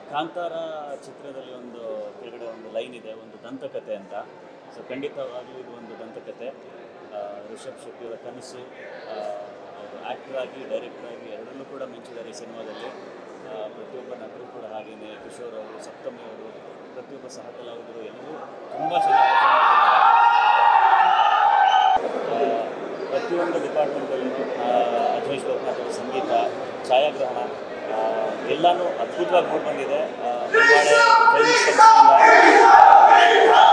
ಕಾಂತಾರ ಚಿತ್ರದಲ್ಲಿ ಒಂದು ಕೆಳಗಡೆ ಒಂದು ಲೈನ್ ಇದೆ ಒಂದು ದಂತಕತೆ ಅಂತ ಸೊ ಖಂಡಿತವಾಗ್ಲೂ ಇದು ಒಂದು ದಂತಕತೆ ಆ, ರಿಷಬ್ ಶೆಟ್ಟಿಯವರ ಕನಸು ಆ, ಅವರು ಆ್ಯಕ್ಟರ್ ಆಗಿ ಡೈರೆಕ್ಟರ್ ಆಗಿ ಎರಡರಲ್ಲೂ ಕೂಡ ಮಿಂಚಿದ್ದಾರೆ ಈ ಸಿನಿಮಾದಲ್ಲಿ ಆ, ಪ್ರತಿಯೊಬ್ಬ ನಟರು ಕೂಡ ಹಾಗೆಯೇ ಕಿಶೋರ್ ಅವರು ಸಪ್ತಮಿ ಅವರು ಪ್ರತಿಯೊಬ್ಬ ಸಹ ಕಲಾವಿದರು ಎಲ್ಲರೂ ತುಂಬ ಚೆನ್ನಾಗಿ perform ಮಾಡಿದ್ದಾರೆ. ಆ, ಪ್ರತಿಯೊಂದು ಡಿಪಾರ್ಟ್ಮೆಂಟಲ್ಲೂ ಅಜೇಶ್ ಲೋಕನಾಥ್ ಅವರ ಸಂಗೀತ ಛಾಯಾಗ್ರಹಣ ಆ, ಎಲ್ಲನೂ ಅದ್ಭುತವಾಗಿ ಮೂಡಿ ಬಂದಿದೆ ಆ, ತುಂಬಾನೇ famous ಸಂಗೀತ.